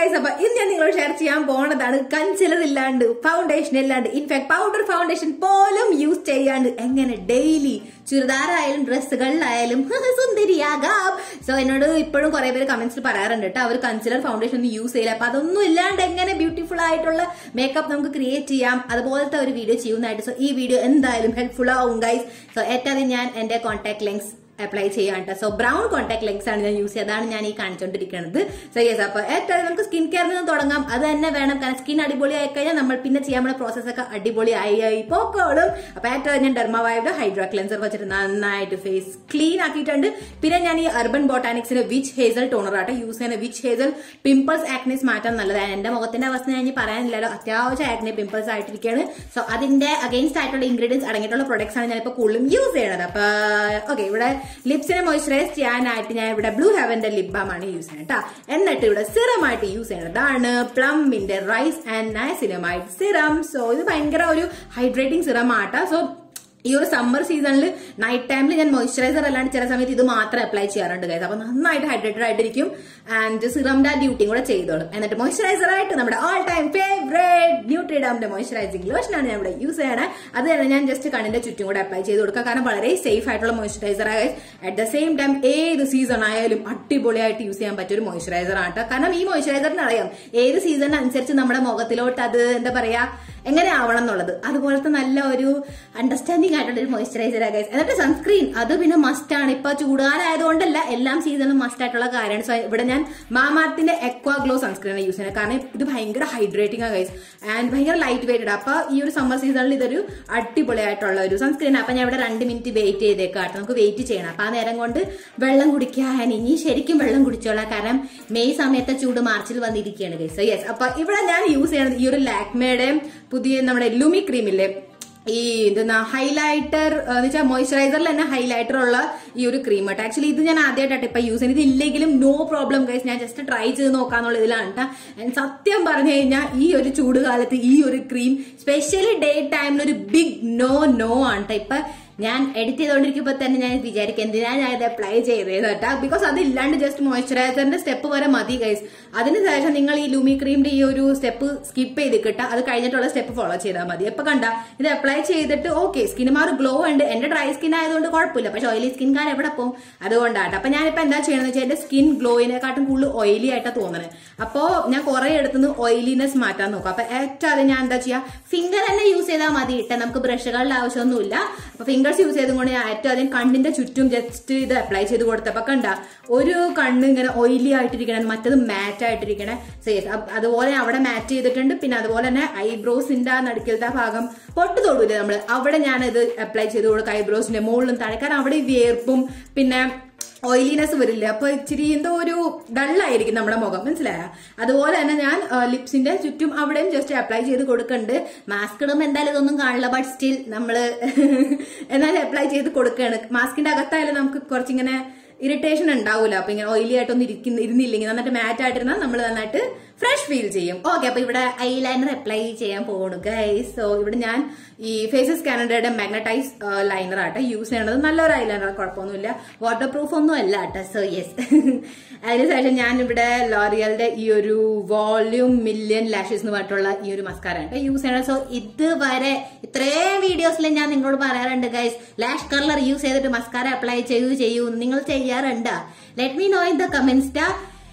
guys അപ്പൊ ഇന്ന് ഞാൻ നിങ്ങളോട് ഷെയർ ചെയ്യാൻ പോണതാണ് കൺസിലർ ഇല്ലാണ്ട് ഫൗണ്ടേഷൻ ഇല്ലാണ്ട് ഇൻഫാക്ട് പൗഡർ ഫൗണ്ടേഷൻ പോലും യൂസ് ചെയ്യാണ്ട് എങ്ങനെ ഡെയിലി ചുരിദാറായാലും ഡ്രസ്സുകളിലായാലും സുന്ദരിയാകാം സോ എന്നോട് ഇപ്പോഴും കുറെ പേര് കമന്റ്സിൽ പറയാറുണ്ട് കേട്ടോ അവർ കൺസിലർ ഫൗണ്ടേഷൻ ഒന്നും യൂസ് ചെയ്യില്ല അപ്പൊ അതൊന്നും ഇല്ലാണ്ട് എങ്ങനെ ബ്യൂട്ടിഫുൾ ആയിട്ടുള്ള മേക്കപ്പ് നമുക്ക് ക്രിയേറ്റ് ചെയ്യാം അതുപോലത്തെ ഒരു വീഡിയോ ചെയ്യുന്നതായിട്ട് സോ ഈ വീഡിയോ എന്തായാലും ഹെൽപ്ഫുൾ ആവും ഗൈസ് സോ ഏറ്റവും ഞാൻ എന്റെ കോൺടാക്ട് ലിങ്ക്സ് അപ്ലൈ ചെയ്യാൻ കേട്ടോ സോ ബ്രൗൺ കോൺടാക്ട് ലെൻസ് ആണ് ഞാൻ യൂസ് ചെയ്യുക അതാണ് ഞാൻ ഈ കാണിച്ചുകൊണ്ടിരിക്കുന്നത് സോ യെസ് അപ്പൊ ഏറ്റവും നമുക്ക് സ്കിൻ കെയറിൽ നിന്ന് തുടങ്ങാം അത് തന്നെ വേണം കാരണം സ്കിൻ അടിപൊളി ആയി കഴിഞ്ഞാൽ നമ്മൾ പിന്നെ ചെയ്യാൻ പോകുന്ന പ്രോസസ് ഒക്കെ അടിപൊളി ആയി ആയി പോക്കോളും അപ്പൊ ഏറ്റവും ഞാൻ ഡെർമാവൈഡ് ഹൈഡ്രാ ക്ലെൻസർ വെച്ചിട്ട് നന്നായിട്ട് ഫേസ് ക്ലീൻ ആക്കിയിട്ടുണ്ട് പിന്നെ ഞാൻ ഈ അർബൻ ബോട്ടാനിക്സിന്റെ വിച്ച് ഹേസൽ ടോണർ ആട്ടെ യൂസ് ചെയ്യുന്ന വിച്ച് ഹേസൽ പിമ്പിൾസ് ആക്നീസ് മാറ്റാൻ നല്ലതാണ് എന്റെ മുഖത്തിന്റെ അവസ്ഥ ഞാൻ ഇനി പറയാനില്ലല്ലോ അത്യാവശ്യം ആക്നെ പിമ്പിൾസ് ആയിട്ടിരിക്കുകയാണ് സോ അതിന്റെ അഗൈൻസ്റ്റ് ആയിട്ടുള്ള ഇൻഗ്രീഡിയൻസ് അടങ്ങിയിട്ടുള്ള പ്രൊഡക്ട്സ് ആണ് ഞാനിപ്പോൾ കൂടുതലും യൂസ് ചെയ്യുന്നത് അപ്പൊ ഓക്കെ ഇവിടെ ലിപ്സിനെ മോയ്സ്ചറൈസ് ചെയ്യാനായിട്ട് ഞാൻ ഇവിടെ ബ്ലൂ ഹെവന്റെ ലിപ് ബാം ആണ് യൂസ് ചെയ്യുന്നത് കേട്ടോ എന്നിട്ട് ഇവിടെ സിറം ആയിട്ട് യൂസ് ചെയ്യുന്നതാണ് പ്ലംമിന്റെ rice and niacinamide serum so ഇത് ഭയങ്കര ഒരു ഹൈഡ്രേറ്റിംഗ് സിറം ആട്ടോ സോ ഈ ഒരു സമ്മർ സീസണിൽ നൈറ്റ് ടൈമിൽ ഞാൻ മോയ്സ്ചറൈസർ അല്ലാണ്ട് ചില സമയത്ത് ഇത് മാത്രം അപ്ലൈ ചെയ്യാറുണ്ട് ഗൈസ് അപ്പൊ നന്നായിട്ട് ഹൈഡ്രേറ്റഡ് ആയിട്ടിരിക്കും ആൻഡ് സിറംന്റെ ഡ്യൂട്ടിയും കൂടെ ചെയ്തോളും എന്നിട്ട് മോയ്സ്ചറൈസർ ആയിട്ട് നമ്മുടെ ഓൾ ടൈം ഫേവറേറ്റ് ന്യൂട്രിഡാമിന്റെ മോയ്സ്ചറൈസിംഗ് ലോഷനാണ് ഞാൻ ഇവിടെ യൂസ് ചെയ്യണത് അത് തന്നെ ഞാൻ ജസ്റ്റ് കണ്ണിന്റെ ചുറ്റും കൂടെ അപ്ലൈ ചെയ്ത് കൊടുക്കുക കാരണം വളരെ സേഫ് ആയിട്ടുള്ള മോയ്സ്ചറൈസർ ആയ അറ്റ് ദ സെയിം ടൈം ഏത് സീസൺ ആയാലും അടിപൊളിയായിട്ട് യൂസ് ചെയ്യാൻ പറ്റിയ ഒരു മോയ്സ്ചറൈസർ ആണ് കേട്ടോ കാരണം ഈ മോയ്സ്ചറൈസറിന് അറിയാം ഏത് സീസണിനനുസരിച്ച് നമ്മുടെ മുഖത്തിലോട്ട് അത് എന്താ പറയാ എങ്ങനെ ആവണം എന്നുള്ളത് അതുപോലത്തെ നല്ല ഒരു അണ്ടർസ്റ്റാൻഡിംഗ് ആയിട്ടുള്ള ഒരു മോയ്സ്ചറൈസർ ഗൈസ് എന്നിട്ട് സൺസ്ക്രീൻ അത് പിന്നെ മസ്റ്റ് ആണ് ഇപ്പൊ ചൂടുകാലായതുകൊണ്ടല്ല എല്ലാം സീസണും മസ്റ്റ് ആയിട്ടുള്ള കാര്യമാണ് സോ ഇവിടെ ഞാൻ മാമാർത്തിന്റെ എക്വാ ഗ്ലോ സൺസ്ക്രീൻ യൂസ് ചെയ്യുന്നത് കാരണം ഇത് ഭയങ്കര ഹൈഡ്രേറ്റിംഗ് ആ ഗൈസ് ആൻഡ് ഭയങ്കര ലൈറ്റ് വെയിറ്റഡ് അപ്പൊ ഈ ഒരു സമ്മർ സീസണിൽ ഇതൊരു അടിപൊളിയായിട്ടുള്ള ഒരു സൺസ്ക്രീൻ അപ്പൊ ഞാൻ ഇവിടെ രണ്ട് മിനിറ്റ് വെയിറ്റ് ചെയ്തേക്കാട്ടോ നമുക്ക് വെയിറ്റ് ചെയ്യണം അപ്പൊ ആ നേരം കൊണ്ട് വെള്ളം കുടിക്കാൻ ഇനി ശരിക്കും വെള്ളം കുടിച്ചോളാം കാരണം മെയ് സമയത്തെ ചൂട് മാർച്ചിൽ വന്നിരിക്കുകയാണ് ഗൈസ് യെസ് അപ്പൊ ഇവിടെ ഞാൻ യൂസ് ചെയ്യണത് ഈ ഒരു ലാക്മയുടെ പുതിയ നമ്മുടെ ലുമി ക്രീമില്ലേ ഈ എന്തെന്നാ ഹൈലൈറ്റർ എന്ന് വെച്ചാൽ മോയ്സ്ചറൈസറിൽ തന്നെ ഹൈലൈറ്റർ ഉള്ള ഈ ഒരു ക്രീം കേട്ടോ ആക്ച്വലി ഇത് ഞാൻ ആദ്യമായിട്ടാണ് ഇപ്പൊ യൂസ് ചെയ്യുന്നത് ഇല്ലെങ്കിലും നോ പ്രോബ്ലം ഗൈസ് ഞാൻ ജസ്റ്റ് ട്രൈ ചെയ്ത് നോക്കാന്നുള്ള ഇതിലാണ് കേട്ടോ സത്യം പറഞ്ഞു കഴിഞ്ഞാൽ ഈ ഒരു ചൂടുകാലത്ത് ഈ ഒരു ക്രീം സ്പെഷ്യലി ഡേ ടൈമിൽ ഒരു ബിഗ് നോ നോ ആണ് കേട്ടോ ഇപ്പൊ ഞാൻ എഡിറ്റ് ചെയ്തുകൊണ്ടിരിക്കുമ്പോൾ തന്നെ ഞാൻ വിചാരിക്കും എന്തിനാ ഞാൻ ഇത് അപ്ലൈ ചെയ്തത് കേട്ടോ ബിക്കോസ് അതില്ലാണ്ട് ജസ്റ്റ് മോയ്സ്ചറൈസറിന്റെ സ്റ്റെപ്പ് വരെ മതി ഗൈസ് അതിനുശേഷം നിങ്ങൾ ഈ ലൂമി ക്രീമിന്റെ ഈ ഒരു സ്റ്റെപ്പ് സ്കിപ്പ് ചെയ്ത് കിട്ടുക അത് കഴിഞ്ഞിട്ടുള്ള സ്റ്റെപ്പ് ഫോളോ ചെയ്താൽ മതി എപ്പൊ കണ്ട ഇത് അപ്ലൈ ചെയ്തിട്ട് ഓക്കെ സ്കിന് മാറി ഗ്ലോ ഉണ്ട് എന്റെ ഡ്രൈ സ്കിൻ ആയതുകൊണ്ട് കുഴപ്പമില്ല പക്ഷെ ഓയിലി സ്കിൻ കാർ എവിടെ പോകും അതുകൊണ്ടാണ് അപ്പൊ ഞാനിപ്പോ എന്താ ചെയ്യണമെന്ന് വെച്ചാൽ എന്റെ സ്കിൻ ഗ്ലോയിനെക്കാട്ടും കൂടുതൽ ഓയിലി ആയിട്ടാണ് തോന്നുന്നത് അപ്പോ ഞാൻ കുറെ എടുത്തുനിന്ന് ഓയിലിനെസ് മാറ്റാൻ നോക്കാം അപ്പൊ ഏറ്റവും അത് ഞാൻ എന്താ ചെയ്യാ ഫിംഗർ തന്നെ യൂസ് ചെയ്താൽ മതി ഇട്ട നമുക്ക് ബ്രഷുകളുടെ ആവശ്യമൊന്നുമില്ല അപ്പൊ ഫിംഗേഴ്സ് യൂസ് ചെയ്തും കൊണ്ട് ഞാൻ ഏറ്റവും അതിന് കണ്ണിന്റെ ചുറ്റും ജസ്റ്റ് ഇത് അപ്ലൈ ചെയ്ത് കൊടുത്തപ്പോ കണ്ട ഒരു കണ്ണ് ഇങ്ങനെ ഓയിലി ആയിട്ടിരിക്കണം മറ്റത് മാറ്റ് ആയിട്ടിരിക്കണേ സേഫ് അതുപോലെ അവിടെ മാറ്റ് ചെയ്തിട്ടുണ്ട് പിന്നെ അതുപോലെ തന്നെ ഐബ്രോസിന്റെ നടുക്കലത്തെ ഭാഗം പൊട്ട് തൊടൂലേ നമ്മള് അവിടെ ഞാൻ ഇത് അപ്ലൈ ചെയ്ത് കൊടുക്കുക ഐബ്രോസിന്റെ മുകളിലും താഴെ കാരണം അവിടെ ഈ വിയർപ്പും പിന്നെ ഓയിലിനെസ് വരില്ല അപ്പൊ ഇച്ചിരി എന്തോ ഒരു ഡള്ളായിരിക്കും നമ്മുടെ മുഖം മനസ്സിലായ അതുപോലെ തന്നെ ഞാൻ ലിപ്സിന്റെ ചുറ്റും അവിടെയും ജസ്റ്റ് അപ്ലൈ ചെയ്ത് കൊടുക്കുന്നുണ്ട് മാസ്ക് ഇടുമ്പോൾ എന്തായാലും ഇതൊന്നും കാണില്ല ബട്ട് സ്റ്റിൽ നമ്മള് എന്നാലും അപ്ലൈ ചെയ്ത് കൊടുക്കുകയാണ് മാസ്കിന്റെ അകത്തായാലും നമുക്ക് കുറച്ചിങ്ങനെ ഇറിറ്റേഷൻ ഉണ്ടാവില്ല അപ്പൊ ഇങ്ങനെ ഓയിലി ആയിട്ടൊന്നും ഇരിക്കുന്ന ഇരുന്നില്ലെങ്കിൽ നന്നായിട്ട് മാറ്റ് ആയിട്ടിരുന്നാൽ നമ്മൾ നന്നായിട്ട് ഫ്രഷ് ഫീൽ ചെയ്യും ഓക്കെ അപ്പൊ ഇവിടെ ഐലൈനർ അപ്ലൈ ചെയ്യാൻ പോകണു ഗൈസ് സോ ഇവിടെ ഞാൻ ഈ ഫേസസ് കാനഡയുടെ മാഗ്നറ്റൈസ് ലൈനർ ആട്ടെ യൂസ് ചെയ്യണത് നല്ലൊരു ഐലൈനർ കുഴപ്പമൊന്നുമില്ല വാട്ടർ പ്രൂഫ് ഒന്നും അല്ല ആട്ടെ സോ യെസ് അതിനുശേഷം ഞാൻ ഇവിടെ ലോറിയലിന്റെ ഈ ഒരു വോള്യൂം മില്യൺ ലാഷസ് എന്ന് പറഞ്ഞിട്ടുള്ള ഈ ഒരു മസ്കാര ആട്ടെ യൂസ് ചെയ്യണം സോ ഇതുവരെ ഇത്രയും വീഡിയോസിൽ ഞാൻ നിങ്ങളോട് പറയാറുണ്ട് ഗൈസ് ലാഷ് കളർ യൂസ് ചെയ്തിട്ട് മസ്കാര അപ്ലൈ ചെയ്യൂ ചെയ്യൂ നിങ്ങൾ ചെയ്യാറുണ്ട് let me know in the comments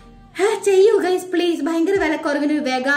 ചെയ്യൂ ഗൈസ് പ്ലീസ് ഭയങ്കര വിലക്കുറവിന് വെഗ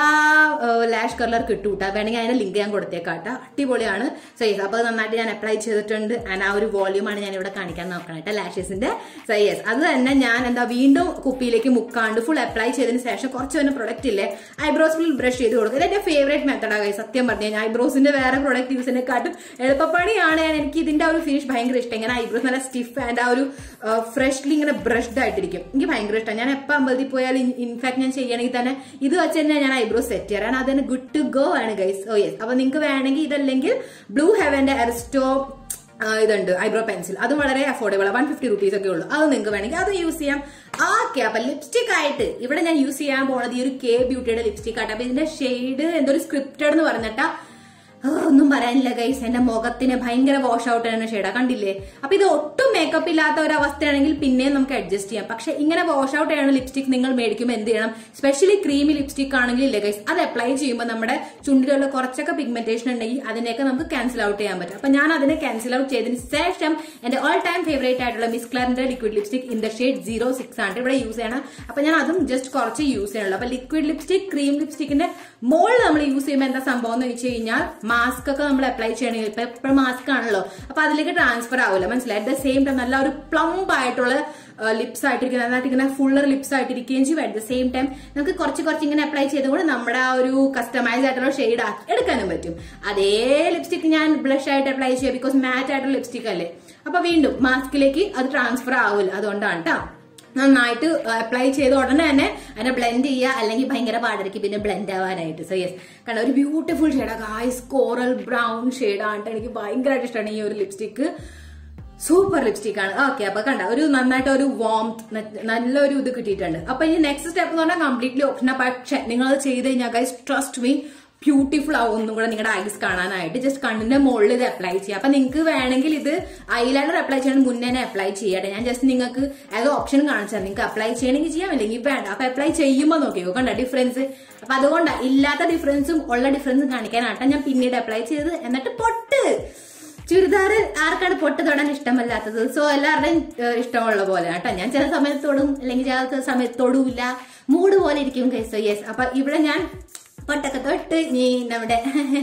ലാഷ് കളർ കിട്ടൂട്ടാ വേണമെങ്കിൽ അതിന്റെ ലിങ്ക് ഞാൻ കൊടുത്തേക്കാട്ടോ അടിപൊളിയാണ് സോ യെസ് അപ്പൊ നന്നായിട്ട് ഞാൻ അപ്ലൈ ചെയ്തിട്ടുണ്ട് ആൻഡ് ആ ഒരു വോള്യൂമാണ് ഞാൻ ഇവിടെ കാണിക്കാൻ നോക്കണം കേട്ടോ ലാഷസിന്റെ സോ യെസ് അത് തന്നെ ഞാൻ എന്താ വീണ്ടും കുപ്പിയിലേക്ക് മുക്കാണ്ട് ഫുൾ അപ്ലൈ ചെയ്തതിന് ശേഷം കുറച്ച് തന്നെ പ്രൊഡക്റ്റ് ഇല്ലേ ഐബ്രോസ് ഫുൾ ബ്രഷ് ചെയ്ത് കൊടുക്കും ഇത് എന്റെ ഫേവറേറ്റ് മെത്തഡാ ഗൈസ് സത്യം പറഞ്ഞു കഴിഞ്ഞാൽ ഐബ്രോസിന്റെ വേറെ പ്രൊഡക്റ്റ് യൂസിനെ കാട്ടും എളുപ്പപ്പണിയാണ് ഞാൻ എനിക്ക് ഇതിന്റെ ആ ഒരു ഫിനിഷ് ഭയങ്കര ഇഷ്ടം ഇങ്ങനെ ഐബ്രോസ് നല്ല സ്റ്റിഫ് ആൻഡ് ആ ഒരു ഫ്രഷ്ലി ഇങ്ങനെ ബ്രഷ്ഡ് ആയിട്ടിരിക്കും എനിക്ക് ഭയങ്കര ഇഷ്ടം ഞാൻ എപ്പോൾ അമ്പലത്തിൽ പോയാൽ ഇൻഫാക്ട് ഞാൻ ചെയ്യണമെങ്കിൽ തന്നെ ഇത് വെച്ച് തന്നെ ഞാൻ ഐബ്രോസ് സെറ്റ് ചെയ്യാൻ അതിന് ഗുഡ് ടു ഗോ ആണ് ഗൈസ് ഓ യെസ് അപ്പൊ നിങ്ങൾക്ക് വേണമെങ്കിൽ ഇതല്ലെങ്കിൽ ബ്ലൂ ഹെവന്റെ എറിസ്റ്റോ ഇതുണ്ട് ഐബ്രോ പെൻസിൽ അത് വളരെ അഫോർഡബിൾ വൺ ഫിഫ്റ്റി റുപ്പീസ് ഒക്കെ ഉള്ളൂ അത് നിങ്ങൾക്ക് വേണമെങ്കിൽ അത് യൂസ് ചെയ്യാം ഓക്കെ അപ്പൊ ലിപ്സ്റ്റിക് ആയിട്ട് ഇവിടെ ഞാൻ യൂസ് ചെയ്യാൻ പോണത് ഈ ഒരു കെ ബ്യൂട്ടിയുടെ ലിപ്സ്റ്റിക് ആയിട്ട് അപ്പൊ ഇതിന്റെ ഷെയ്ഡ് എന്തോ ഒരു സ്ക്രിപ്റ്റഡ് എന്ന് പറഞ്ഞിട്ടാ ആ, ഒന്നും പറയാനില്ല ഗൈസ് എന്റെ മുഖത്തിന് ഭയങ്കര വാഷ് ഔട്ട് ആണ് ഷെയ്ഡാ കണ്ടില്ലേ അപ്പൊ ഇത് ഒട്ടും മേക്കപ്പ് ഇല്ലാത്ത ഒരു അവസ്ഥയാണെങ്കിൽ പിന്നെയും നമുക്ക് അഡ്ജസ്റ്റ് ചെയ്യാം പക്ഷെ ഇങ്ങനെ വാഷ് ഔട്ട് ചെയ്യണ ലിപ്സ്റ്റിക് നിങ്ങൾ മേടിക്കുമ്പോൾ എന്ത് ചെയ്യണം സ്പെഷ്യലി ക്രീമി ലിപ്സ്റ്റിക് ആണെങ്കിൽ ഇല്ലേ ഗൈസ് അത് അപ്ലൈ ചെയ്യുമ്പോൾ നമ്മുടെ ചുണ്ടിലുള്ള കുറച്ചൊക്കെ പിഗ്മെന്റേഷൻ ഉണ്ടെങ്കിൽ അതിനെയൊക്കെ നമുക്ക് ക്യാൻസൽ ഔട്ട് ചെയ്യാൻ പറ്റും അപ്പൊ ഞാൻ അതിനെ ക്യാൻസൽ ഔട്ട് ചെയ്തതിന് ശേഷം എന്റെ ഓൾ ടൈം ഫേവറേറ്റ് ആയിട്ടുള്ള മിസ് ക്ലറിന്റെ liquid lipstick in the shade zero six ആണ് ഇവിടെ യൂസ് ചെയ്യണം അപ്പൊ ഞാൻ അതും ജസ്റ്റ് കുറച്ച് യൂസ് ചെയ്യണുള്ളൂ അപ്പൊ ലിക്വിഡ് ലിപ്സ്റ്റിക് ക്രീം ലിപ്സ്റ്റിക്കിന്റെ മോൾ നമ്മൾ യൂസ് ചെയ്യുമ്പോൾ എന്താ സംഭവം എന്ന് വെച്ച് കഴിഞ്ഞാൽ മാസ്ക് ഒക്കെ നമ്മൾ അപ്ലൈ ചെയ്യണമെങ്കിൽ ഇപ്പൊ എപ്പോഴും മാസ്ക് ആണല്ലോ അപ്പൊ അതിലേക്ക് ട്രാൻസ്ഫർ ആവില്ല മനസ്സിലായി അറ്റ് ദ സെയിം ടൈം നല്ല ഒരു പ്ലംബ് ആയിട്ടുള്ള ലിപ്സ് ആയിട്ടിരിക്കുന്നത് നന്നായിട്ട് ഇങ്ങനെ ഫുള്ളർ ലിപ്സ് ആയിട്ടിരിക്കുകയും ചെയ്യും അറ്റ് ദ സെയിം ടൈം നമുക്ക് കുറച്ച് കുറച്ച് ഇങ്ങനെ അപ്ലൈ ചെയ്തുകൊണ്ട് നമ്മുടെ ആ ഒരു കസ്റ്റമൈസ് ആയിട്ടുള്ള ഷെയ്ഡ് ആക്കി എടുക്കാനും പറ്റും അതേ ലിപ്സ്റ്റിക് ഞാൻ ബ്ലഷ് ആയിട്ട് അപ്ലൈ ചെയ്യാം ബിക്കോസ് മാറ്റ് ആയിട്ടുള്ള ലിപ്സ്റ്റിക് അല്ലേ അപ്പൊ വീണ്ടും മാസ്കിലേക്ക് അത് ട്രാൻസ്ഫർ ആവില്ല അതുകൊണ്ടാണ് കേട്ടോ നന്നായിട്ട് അപ്ലൈ ചെയ്ത ഉടനെ തന്നെ അതിനെ ബ്ലെൻഡ് ചെയ്യുക അല്ലെങ്കിൽ ഭയങ്കര പാടായിരിക്കും പിന്നെ ബ്ലെൻഡ് ആവാനായിട്ട് സോ യെസ് കാരണം ഒരു ബ്യൂട്ടിഫുൾ ഷെയ്ഡാണ് ഗായ്സ് കോറൽ ബ്രൗൺ ഷെയ്ഡാണ് എനിക്ക് ഭയങ്കരമായിട്ട് ഇഷ്ടമാണ് ഈ ഒരു ലിപ്സ്റ്റിക്ക് സൂപ്പർ ലിപ്സ്റ്റിക് ആണ് ഓക്കെ അപ്പൊ കണ്ട ഒരു നന്നായിട്ട് ഒരു വാംത് നല്ലൊരു ഇത് കിട്ടിയിട്ടുണ്ട് അപ്പൊ ഇനി നെക്സ്റ്റ് സ്റ്റെപ്പ് എന്ന് പറഞ്ഞാൽ കംപ്ലീറ്റ്ലി ഓപ്ഷനാ പക്ഷെ നിങ്ങൾ അത് ചെയ്ത് കഴിഞ്ഞാൽ ഗൈസ് ട്രസ്റ്റ് മീ ബ്യൂട്ടിഫുൾ ആവും ഒന്നും കൂടെ നിങ്ങളുടെ ഐസ് കാണാനായിട്ട് ജസ്റ്റ് കണ്ണിന്റെ മുകളിൽ ഇത് അപ്ലൈ ചെയ്യാം അപ്പൊ നിങ്ങൾക്ക് വേണമെങ്കിൽ ഇത് ഐലൈനർ അപ്ലൈ ചെയ്യണം മുന്നേ തന്നെ അപ്ലൈ ചെയ്യട്ടെ ഞാൻ ജസ്റ്റ് നിങ്ങൾക്ക് ഏതോ ഓപ്ഷൻ കാണിച്ചാൽ നിങ്ങൾക്ക് അപ്ലൈ ചെയ്യണമെങ്കിൽ ചെയ്യാം അല്ലെങ്കിൽ വേണ്ട അപ്പൊ അപ്ലൈ ചെയ്യുമ്പോൾ നോക്കിയോ കണ്ട ഡിഫറൻസ് അപ്പൊ അതുകൊണ്ടാ ഇല്ലാത്ത ഡിഫറൻസും ഉള്ള ഡിഫറൻസും കാണിക്കാനാട്ടെ ഞാൻ പിന്നീട് അപ്ലൈ ചെയ്ത് എന്നിട്ട് പൊട്ട് ചുരിദാർ ആർക്കാണ് പൊട്ട് തൊടാൻ ഇഷ്ടമല്ലാത്തത് സോ എല്ലാവരുടെയും ഏഹ്, ഇഷ്ടമുള്ള പോലെ കേട്ടോ ഞാൻ ചില സമയത്തോടും അല്ലെങ്കിൽ ചില സമയത്തോടും ഇല്ല മൂഡ് പോലെ ഇരിക്കും കേസോ യെസ് അപ്പൊ ഇവിടെ ഞാൻ പൊട്ടൊക്കെ തൊട്ട് ഇനി നമ്മുടെ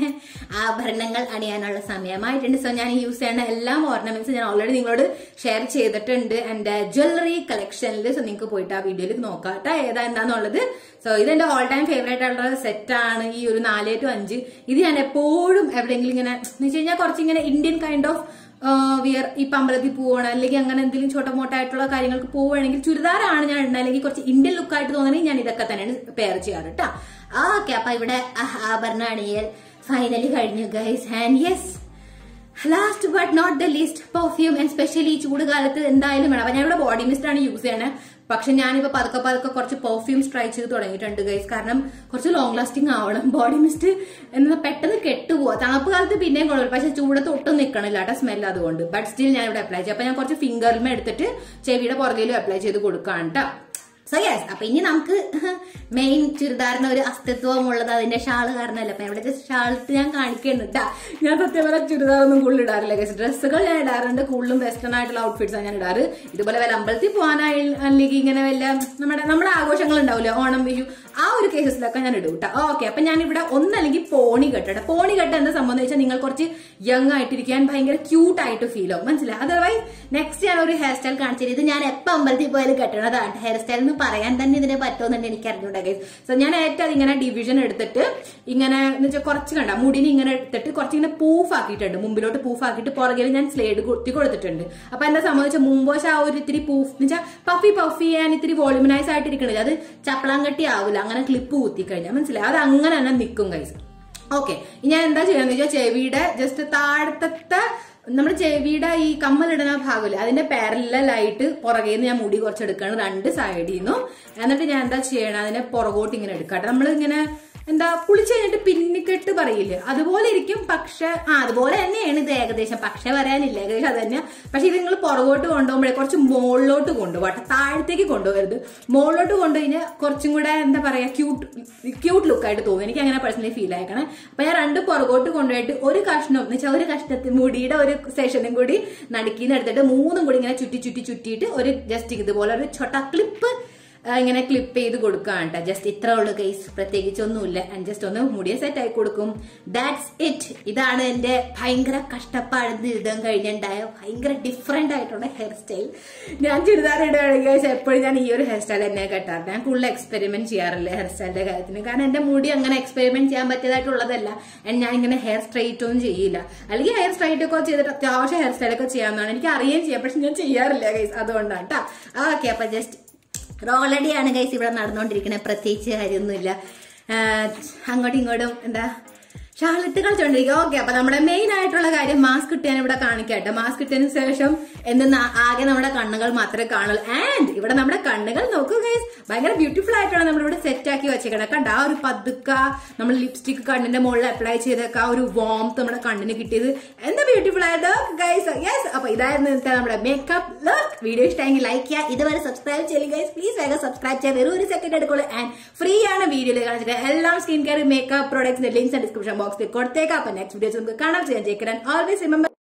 ആഭരണങ്ങൾ അണിയാനുള്ള സമയമായിട്ടുണ്ട് സോ ഞാൻ യൂസ് ചെയ്യുന്ന എല്ലാ ഓർണമെന്റ്സും ഞാൻ ഓൾറെഡി നിങ്ങളോട് ഷെയർ ചെയ്തിട്ടുണ്ട് എന്റെ ജ്വല്ലറി കളക്ഷനിൽ സോ നിങ്ങൾക്ക് പോയിട്ട് ആ വീഡിയോയിൽ നോക്കാം കേട്ടോ ഏതാ എന്താന്നുള്ളത് സോ ഇതെന്റെ ഓൾ ടൈം ഫേവറേറ്റ് ആയിട്ടുള്ള സെറ്റാണ് ഈ ഒരു നാല് ടു അഞ്ച് ഇത് ഞാൻ എപ്പോഴും എവിടെയെങ്കിലും ഇങ്ങനെ എന്ന് വെച്ച് കഴിഞ്ഞാൽ കുറച്ചിങ്ങനെ ഇന്ത്യൻ കൈൻഡ് ഓഫ് വിയർ ഇപ്പൊ അമ്പലത്തിൽ പോവണം അല്ലെങ്കിൽ അങ്ങനെ എന്തെങ്കിലും ചോട്ട മോട്ടായിട്ടുള്ള കാര്യങ്ങൾക്ക് പോവുകയാണെങ്കിൽ ചുരിദാറാണ് ഞാൻ ഇടുന്നത് അല്ലെങ്കിൽ കുറച്ച് ഇന്ത്യൻ ലുക്കായിട്ട് തോന്നണമെങ്കിൽ ഞാൻ ഇതൊക്കെ തന്നെയാണ് പെയർ ചെയ്യാറ് കേട്ടോ ഓക്കെ അപ്പൊ ഇവിടെ ആഹ്, ആഭരണ അണിയൽ ഫൈനലി കഴിഞ്ഞു guys and yes last but not the least perfume and specially ഈ ചൂട് കാലത്ത് എന്തായാലും വേണം അപ്പൊ ഞാൻ ഇവിടെ ബോഡി മിസ്റ്റ് ആണ് യൂസ് ചെയ്യണത് പക്ഷെ ഞാനിപ്പോ പതുക്കെ പതുക്കെ കുറച്ച് പെർഫ്യൂംസ് ട്രൈ ചെയ്ത് തുടങ്ങിയിട്ടുണ്ട് ഗൈസ് കാരണം കുറച്ച് ലോങ് ലാസ്റ്റിംഗ് ആവണം ബോഡി മിസ്റ്റ് എന്ന് പെട്ടെന്ന് കെട്ടുപോവാ തണുപ്പ് കാലത്ത് പിന്നെയും കുഴപ്പമില്ല പക്ഷെ ചൂടത്ത് ഒട്ടും നിൽക്കണില്ല കേട്ടോ സ്മെൽ അതുകൊണ്ട് ബട്ട് സ്റ്റിൽ ഞാൻ ഇവിടെ അപ്ലൈ ചെയ്യും അപ്പൊ ഞാൻ കുറച്ച് ഫിംഗറിൽ എടുത്തിട്ട് ചെവിയുടെ പുറകിലും അപ്ലൈ ചെയ്ത് കൊടുക്കാണ് കേട്ടോ സോ യെസ് അപ്പൊ ഇനി നമുക്ക് മെയിൻ ചുരിദാറിന് ഒരു അസ്തിത്വമുള്ളത് അതിന്റെ ഷാള് കാരണമല്ല അപ്പൊ ഇവിടെ ജസ്റ്റ് ഷാളിട്ട് ഞാൻ കാണിക്കുന്നുണ്ട് ഞാൻ സത്യം പറഞ്ഞാൽ ചുരിദാറൊന്നും കൂടുതൽ ഇടാറില്ല ഗൈസ് ഡ്രസ്സുകൾ ഞാൻ ഇടാറുണ്ട് കൂടുതലും വെസ്റ്റേൺ ആയിട്ടുള്ള ഔട്ട്ഫിറ്റ്സ് ആണ് ഞാൻ ഇടാറ് ഇതുപോലെ വല്ല അമ്പലത്തിൽ പോകാനായി അല്ലെങ്കിൽ ഇങ്ങനെ വല്ല നമ്മുടെ നമ്മുടെ ആഘോഷങ്ങൾ ഉണ്ടാവില്ലേ ഓണം വിഷു ആ ഒരു കേസസിലൊക്കെ ഞാൻ ഇടും കേട്ടോ ഓക്കെ അപ്പൊ ഞാൻ ഇവിടെ ഒന്നല്ലെങ്കിൽ പോണി കെട്ടട്ടെ പോണി കെട്ട എന്താ സംഭവം എന്ന് വെച്ചാൽ നിങ്ങൾ കുറച്ച് യങ് ആയിട്ടിരിക്കാൻ ഭയങ്കര ക്യൂട്ട് ആയിട്ട് ഫീൽ ആവും മനസ്സിലായി അതർവൈസ് നെക്സ്റ്റ് ഞാൻ ഒരു ഹെയർ സ്റ്റൈൽ കാണിച്ചത് ഇത് ഞാൻ എപ്പോൾ അമ്പലത്തിൽ പോയാലും കെട്ടണതാണ് ഹെയർ സ്റ്റൈൽ എന്ന് പറയാൻ തന്നെ ഇതിനെ പറ്റുമെന്നുണ്ട് എനിക്ക് അറിഞ്ഞൂടാ ഗൈസ് സോ ഞാൻ ഏറ്റവും ഇങ്ങനെ ഡിവിഷൻ എടുത്തിട്ട് ഇങ്ങനെ എന്ന് വെച്ചാൽ കുറച്ച് കണ്ട മുടിന് ഇങ്ങനെ എടുത്തിട്ട് കുറച്ച് ഇങ്ങനെ പൂഫ് ആക്കിയിട്ടുണ്ട് മുമ്പിലോട്ട് പൂഫ് ആക്കിയിട്ട് പുറകിൽ ഞാൻ സ്ലേഡ് കുത്തി കൊടുത്തിട്ടുണ്ട് അപ്പൊ എന്നെ സംബന്ധിച്ച മുമ്പോശ ആ ഒരു ഇത്തിരി പൂഫ് എന്ന് വെച്ചാൽ പഫി പഫി ചെയ്യാൻ ഇത്തിരി വോളിമിനൈസ് ആയിട്ട് ഇരിക്കണില്ല അത് ചപ്പളാങ്കട്ടി ആവില്ല അങ്ങനെ ക്ലിപ്പ് കുത്തി കഴിഞ്ഞാൽ മനസ്സിലായി അത് അങ്ങനെ തന്നെ നിൽക്കും ഗൈസ് ഓക്കെ ഞാൻ എന്താ ചെയ്യാന്ന് വെച്ചാൽ ചെവിയുടെ ജസ്റ്റ് താഴത്തെ നമ്മുടെ ചെവിയുടെ ഈ കമ്മലിടുന്ന ഭാഗമില്ല അതിന്റെ പാരലായിട്ട് പുറകെ നിന്ന് ഞാൻ മുടി കുറച്ചെടുക്കണം രണ്ട് സൈഡിൽ നിന്നും എന്നിട്ട് ഞാൻ എന്താ ചെയ്യണം അതിനെ പുറകോട്ട് ഇങ്ങനെ എടുക്കട്ടെ നമ്മൾ ഇങ്ങനെ എന്താ കുളിച്ച് കഴിഞ്ഞിട്ട് പിന്നിക്കെട്ട് പറയില്ലേ അതുപോലെ ഇരിക്കും പക്ഷെ ആ അതുപോലെ തന്നെയാണ് ഇത് ഏകദേശം പക്ഷെ പറയാനില്ല ഏകദേശം അത് തന്നെയാ പക്ഷെ ഇത് നിങ്ങൾ പുറകോട്ട് കൊണ്ടുപോകുമ്പോഴേ കുറച്ച് മുകളിലോട്ട് കൊണ്ടുപോകട്ടെ താഴത്തേക്ക് കൊണ്ടുപോകരുത് മുകളിലോട്ട് കൊണ്ടുകഴിഞ്ഞാൽ കുറച്ചും കൂടെ എന്താ പറയാ ക്യൂട്ട് ക്യൂട്ട് ലുക്കായിട്ട് തോന്നും എനിക്ക് അങ്ങനെ പേഴ്സണലി ഫീൽ ആയിക്കണേ അപ്പൊ ഞാൻ രണ്ട് പുറകോട്ട് കൊണ്ടുപോയിട്ട് ഒരു കഷ്ണം എന്ന് വെച്ചാൽ ഒരു കഷ്ണത്തിൽ മുടിയുടെ ഒരു സെഷനും കൂടി നടുക്കിന്ന് എടുത്തിട്ട് മൂന്നും കൂടി ഇങ്ങനെ ചുറ്റി ചുറ്റി ചുറ്റിയിട്ട് ഒരു ജസ്റ്റ് ഇതുപോലെ ഒരു ചൊട്ട ക്ലിപ്പ് ആ, ഇങ്ങനെ ക്ലിപ്പ് ചെയ്ത് കൊടുക്കുകയാണ് കേട്ടോ ജസ്റ്റ് ഇത്ര ഉള്ളു കേസ് പ്രത്യേകിച്ച് ഒന്നുമില്ല ഞാൻ ജസ്റ്റ് ഒന്ന് മുടിയെ സെറ്റ് ആയി കൊടുക്കും ദാറ്റ്സ് ഇറ്റ് ഇതാണ് എന്റെ ഭയങ്കര കഷ്ടപ്പാട് എഴുതാൻ കഴിഞ്ഞുണ്ടായ ഭയങ്കര ഡിഫറെന്റ് ആയിട്ടുള്ള ഹെയർ സ്റ്റൈൽ ഞാൻ ചുരിദാർ ഇടുകയാണെങ്കിൽ guys, എപ്പോഴും ഞാൻ ഈ ഒരു ഹെയർ സ്റ്റൈൽ തന്നെ കെട്ടാറ് ഞാൻ കൂടുതൽ എക്സ്പെരിമെന്റ് ചെയ്യാറില്ല ഹെയർ സ്റ്റൈലിന്റെ കാര്യത്തിന് കാരണം എന്റെ മുടി അങ്ങനെ എക്സ്പെരിമെന്റ് ചെയ്യാൻ പറ്റിയതായിട്ടുള്ളതല്ല And ഞാൻ ഇങ്ങനെ ഹെയർ സ്ട്രൈറ്റ് ഒന്നും ചെയ്യില്ല അല്ലെങ്കിൽ ഹെയർ സ്ട്രൈറ്റ് ഒക്കെ ചെയ്തിട്ട് അത്യാവശ്യം ഹെയർ സ്റ്റൈലൊക്കെ ചെയ്യാവുന്നതാണ് എനിക്ക് അറിയുകയും ചെയ്യാം പക്ഷെ ഞാൻ ചെയ്യാറില്ല ഗൈസ് അതുകൊണ്ടാണ് കേട്ടോ ഓക്കെ അപ്പൊ ജസ്റ്റ് ഓൾറെഡിയാണ് ഗൈസ് ഇവിടെ നടന്നുകൊണ്ടിരിക്കുന്നത് പ്രത്യേകിച്ച് കാര്യമൊന്നുമില്ല ആഹ് അങ്ങോട്ടും ഇങ്ങോട്ടും എന്താ ഷാളിട്ട് കളിച്ചോണ്ടിരിക്കുക ഓക്കെ അപ്പൊ നമ്മുടെ മെയിൻ ആയിട്ടുള്ള കാര്യം മാസ്ക് ഇട്ട് ഞാൻ ഇവിടെ കാണിക്കട്ടെ മാസ്ക് ഇട്ടതിന് ശേഷം എന്തെന്ന് ആകെ നമ്മുടെ കണ്ണുകൾ മാത്രമേ കാണുള്ളൂ ആൻഡ് ഇവിടെ നമ്മുടെ കണ്ണുകൾ നോക്കൂ ഗൈസ് ഭയങ്കര ബ്യൂട്ടിഫുൾ ആയിട്ടാണ് നമ്മളിവിടെ സെറ്റ് ആക്കി വെച്ചേക്കണത് കണ്ട ആ ഒരു പതുക്ക നമ്മൾ ലിപ്സ്റ്റിക് കണ്ണിന്റെ മുകളിൽ അപ്ലൈ ചെയ്തൊക്കെ ആ ഒരു വോംത്ത് നമ്മുടെ കണ്ണിന് കിട്ടിയത് എന്താ ബ്യൂട്ടിഫുൾ ആയത് ഗൈസ് യെസ് അപ്പൊ ഇതായിരുന്നു ഇന്നത്തെ നമ്മുടെ മേക്കപ്പ് ലുക്ക് വീഡിയോ ഇഷ്ടമെങ്കിൽ ലൈക്ക് ചെയ്യുക ഇതുവരെ സബ്സ്ക്രൈബ് ചെയ്യുക ഗൈസ് പ്ലീസ് വേഗം സബ്സ്ക്രൈബ് ചെയ്യുക വെറും ഒരു സെക്കൻഡ് എടുക്കുള്ളൂ ആൻഡ് ഫ്രീ ആണ് വീഡിയോയിൽ കാണിച്ചിട്ട് എല്ലാം സ്കിൻ കെയർ മേക്കപ്പ് പ്രോഡക്ട്സിന്റെ ലിങ്ക്സ് ഡിസ്ക്രിപ്ഷൻ ബോക്സിൽ കൊടുത്തേക്കാം അപ്പൊ നെക്സ്റ്റ് വീഡിയോസ് നമുക്ക് കാണാം ചെയ്യാൻ ജയിക്കാൻ ഓൾവേസ് റിമെമ്പർ